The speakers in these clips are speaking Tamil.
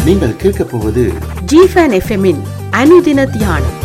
நீங்கள் கேட்கப் போவது ஜிஃபன் எஃப்எம்மின் அனுதின தியானம்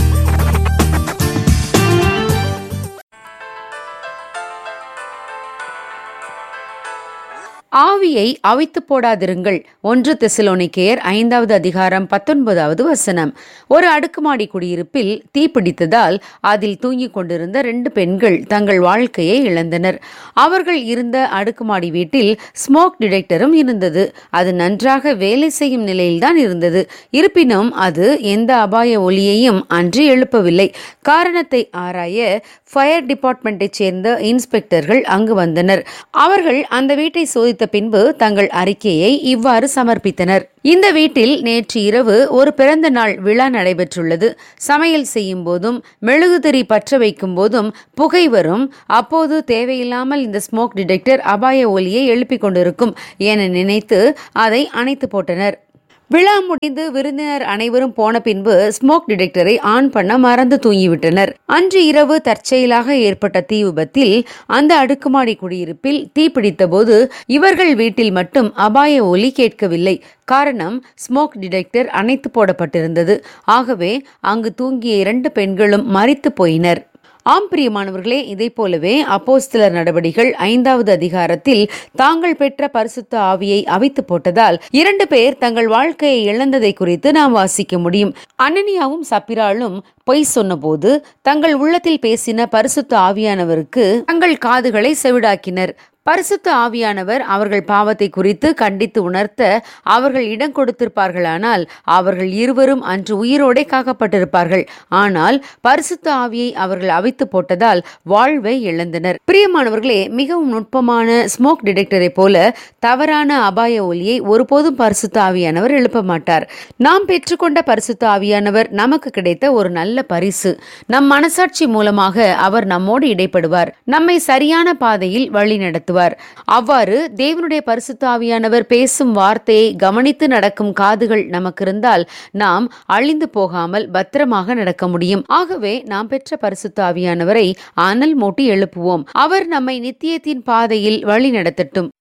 ஆவியை அவித்து போடாதிருங்கள் ஒன்று தெசலோனிக்கேயர் ஐந்தாவது அதிகாரம் பத்தொன்பதாவது வசனம் ஒரு அடுக்குமாடி குடியிருப்பில் தீப்பிடித்ததால் அதில் தூங்கிக் கொண்டிருந்த ரெண்டு பெண்கள் தங்கள் வாழ்க்கையை இழந்தனர் அவர்கள் இருந்த அடுக்குமாடி வீட்டில் ஸ்மோக் டிடெக்டரும் இருந்தது அது நன்றாக வேலை செய்யும் நிலையில்தான் இருந்தது இருப்பினும் அது எந்த அபாய ஒலியையும் அன்று எழுப்பவில்லை காரணத்தை ஆராய ஃபயர் டிபார்ட்மெண்ட்டைச் சேர்ந்த இன்ஸ்பெக்டர்கள் அங்கு வந்தனர் அவர்கள் அந்த வீட்டை சோதித்த பின்பு தங்கள் அறிக்கையை இவ்வாறு சமர்ப்பித்தனர் இந்த வீட்டில் நேற்று இரவு ஒரு பிறந்த நாள் விழா நடைபெற்றுள்ளது சமையல் செய்யும் போதும் மெழுகுதிரி பற்ற வைக்கும் போதும் புகை வரும் அப்போது தேவையில்லாமல் இந்த ஸ்மோக் டிடெக்டர் அபாய ஒலியை எழுப்பிக் கொண்டிருக்கும் என நினைத்து அதை அணைத்து போட்டனர் விழா முடிந்து விருந்தினர் அனைவரும் போன பின்பு ஸ்மோக் டிடெக்டரை ஆன் பண்ண மறந்து தூங்கிவிட்டனர் அன்று இரவு தற்செயலாக ஏற்பட்ட தீ விபத்தில் அந்த அடுக்குமாடி குடியிருப்பில் தீப்பிடித்த போது இவர்கள் வீட்டில் மட்டும் அபாய ஒலி கேட்கவில்லை காரணம் ஸ்மோக் டிடெக்டர் அணைத்து போடப்பட்டிருந்தது ஆகவே அங்கு தூங்கிய இரண்டு பெண்களும் மறித்து போயினர் ஆம் பிரியமானவர்களே இதைப் போலவே அப்போஸ்தலர் நடவடிகள் ஐந்தாவது அதிகாரத்தில் தாங்கள் பெற்ற பரிசுத்த ஆவியை அவித்து போட்டதால் இரண்டு பேர் தங்கள் வாழ்க்கையை இழந்ததை குறித்து நாம் வாசிக்க முடியும் அனனியாவும் சப்பிராலும் பொய் சொன்னபோது தங்கள் உள்ளத்தில் பேசின பரிசுத்த ஆவியானவருக்கு தங்கள் காதுகளை செவிடாக்கினர் பரிசுத்த ஆவியானவர் அவர்கள் பாவத்தை குறித்து கண்டித்து உணர்த்த அவர்கள் இடம் கொடுத்திருப்பார்களானால் அவர்கள் இருவரும் அன்று உயிரோடே காக்கப்பட்டிருப்பார்கள் ஆனால் பரிசுத்த ஆவியை அவர்கள் அவித்து போட்டதால் வாழ்வை இழந்தனர் பிரியமானவர்களே மிகவும் நுட்பமான ஸ்மோக் டிடெக்டரை போல தவறான அபாய ஒலியை ஒருபோதும் பரிசுத்த ஆவியானவர் எழுப்ப மாட்டார் நாம் பெற்றுக்கொண்ட பரிசுத்த ஆவியானவர் நமக்கு கிடைத்த ஒரு நல்ல பரிசு நம் மனசாட்சி மூலமாக அவர் நம்மோடு இடைப்படுவார் நம்மை சரியான பாதையில் வழி நடத்துவார் அவ்வாறு தேவனுடைய பரிசுத்த ஆவியானவர் பேசும் வார்த்தையை கவனித்து நடக்கும் காதுகள் நமக்கு இருந்தால் நாம் அழிந்து போகாமல் பத்திரமாக நடக்க முடியும் ஆகவே நாம் பெற்ற பரிசுத்த ஆவியானவரை அனல் மூட்டி எழுப்புவோம் அவர் நம்மை நித்தியத்தின் பாதையில் வழி நடத்தட்டும்